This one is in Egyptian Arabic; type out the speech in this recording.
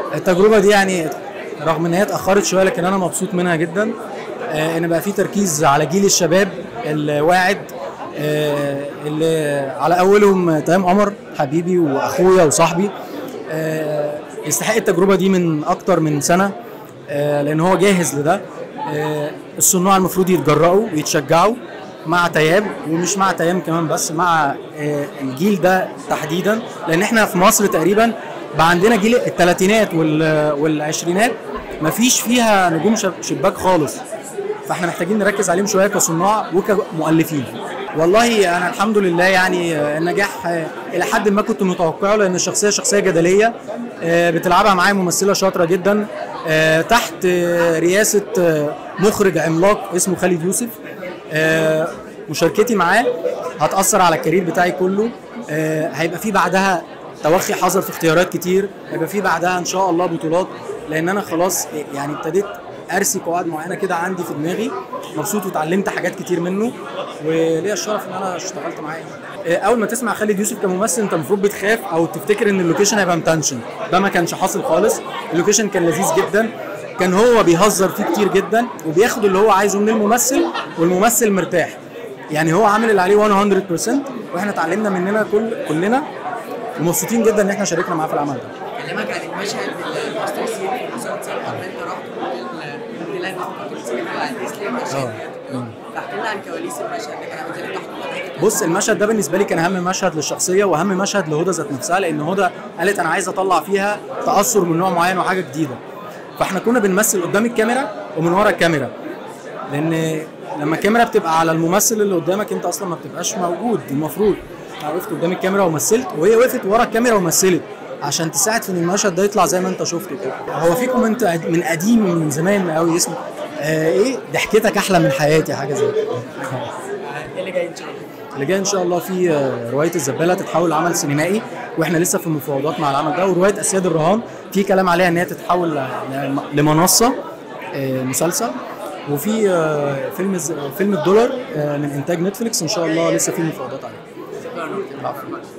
التجربه دي يعني رغم ان هي اتاخرت شويه لكن انا مبسوط منها جدا آه، ان بقى في تركيز على جيل الشباب الواعد آه، اللي على اولهم تمام عمر حبيبي واخويا وصاحبي آه، يستحق التجربه دي من اكتر من سنه آه، لان هو جاهز لده آه، الصناع المفروض يتجرأوا ويتشجعوا مع تياب ومش مع تيام كمان بس مع آه، الجيل ده تحديدا لان احنا في مصر تقريبا بقى عندنا جيل الثلاثينات والعشرينات مفيش فيها نجوم شب- شباك خالص فاحنا محتاجين نركز عليهم شويه كصناع وكمؤلفين والله انا الحمد لله يعني آه، النجاح آه، الى حد ما كنت متوقعه لان الشخصيه شخصيه جدليه آه، بتلعبها معايا ممثله شاطره جدا آه، تحت آه، رئاسه آه، مخرج عملاق اسمه خالد يوسف آه، مشاركتي معاه هتاثر على الكارير بتاعي كله آه، هيبقى في بعدها توخي حذر في اختيارات كتير هيبقى في بعدها ان شاء الله بطولات لان انا خلاص يعني ابتديت ارسي قواعد معينه كده عندي في دماغي مبسوط واتعلمت حاجات كتير منه وليا الشرف ان انا اشتغلت معاه آه، اول ما تسمع خالد يوسف كممثل انت المفروض بتخاف او تفتكر ان اللوكيشن هيبقى متنشن ده ما كانش حاصل خالص اللوكيشن كان لذيذ جدا كان هو بيهزر فيه كتير جدا وبياخد اللي هو عايزه من الممثل والممثل مرتاح يعني هو عامل اللي عليه 100% واحنا اتعلمنا مننا كل كلنا ومبسوطين جدا ان احنا شاركنا معاه في العمل ده كلمك عن المشهد الماستر سين في المسلسل قبل انت رحت الامتلاك كنت بتتكلم على الاسلام مشهد فاحكي لنا عن كواليس المشهد ده كان عامل ازاي تحكم بص المشهد ده بالنسبه لي كان اهم مشهد للشخصيه واهم مشهد لهدى ذات نفسها لان هدى قالت انا عايزه اطلع فيها تاثر من نوع معين وحاجه جديده فاحنا كنا بنمثل قدام الكاميرا ومن ورا الكاميرا لان لما الكاميرا بتبقى على الممثل اللي قدامك انت اصلا ما بتبقاش موجود المفروض انا وقفت قدام الكاميرا ومثلت وهي وقفت ورا الكاميرا ومثلت عشان تساعد في ان المشهد ده يطلع زي ما انت شفته كده هو في كومنت من قديم من زمان قوي اسمه آه ايه ضحكتك احلى من حياتي حاجه زي كده ايه اللي جاي ان شاء الله؟ اللي جاي ان شاء الله في آه، روايه الزباله تتحول لعمل سينمائي واحنا لسه في مفاوضات مع العمل ده وروايه اسياد الرهان في كلام عليها ان هي تتحول ل- لمنصه آه، مسلسل وفي آه، فيلم الز- فيلم الدولار آه، من انتاج نتفليكس ان شاء الله لسه في مفاوضات عليه شكرا العفو.